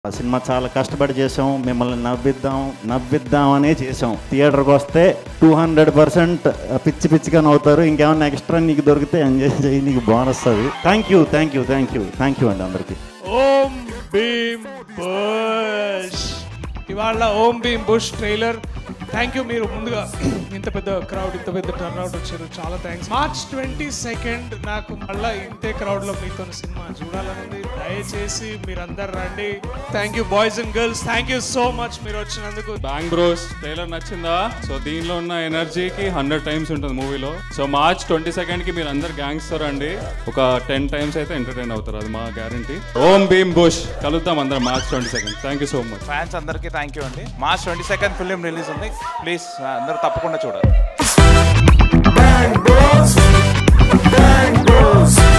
ఆ సినిమా చాలా కష్టపడి చేసాం మిమ్మల్ని నవ్విద్దాం నవ్విద్దామనే చేసాం థియేటర్కి వస్తే టూ హండ్రెడ్ పర్సెంట్ పిచ్చి పిచ్చిగా నవ్వుతారు ఇంకేమన్నా ఎక్స్ట్రా నీకు దొరికితే ఎంజాయ్ చేయి నీకు బోనస్ అది thank you thank you thank you thank you అండి అందరికీ ఓం భీమ్ బుష్ ఇవాళ Om Bheem Bush trailer thank you మీరు ముందుగా ఇంత పెద్ద క్రౌడ్ ఇంత పెద్ద టర్న్ అవుట్ వచ్చారు చాలా థ్యాంక్స్ మార్చ్ ట్వంటీ సెకండ్ నాకు మళ్ళీ ఇంతే క్రౌడ్ లో మీతో సినిమా చూడాలనుంది దయచేసి మీరందరు రండి thank you boys and girls thank you so much మీరు వచ్చినందుకు బ్యాంగ్ బ్రోస్ ట్రైలర్ నచ్చిందా సో దీనిలో ఉన్న ఎనర్జీకి హండ్రెడ్ టైమ్స్ ఉంటుంది మూవీలో సో మార్చ్ ట్వంటీ సెకండ్ కి మీరు అందరు గ్యాంగ్స్టర్ అండి ఒక టెన్ టైమ్స్ అయితే ఎంటర్టైన్ అవుతారు అది మా గ్యారంటీ ఓం భీమ్ బుష్ కలుద్దాం అందరం March twenty second thank you so much fans అందరికీ థ్యాంక్ యూ అండి March twenty second film release ఉంది ప్లీజ్ అందరూ తప్పకుండా చూడాలి Bang Bros. Bang Bros.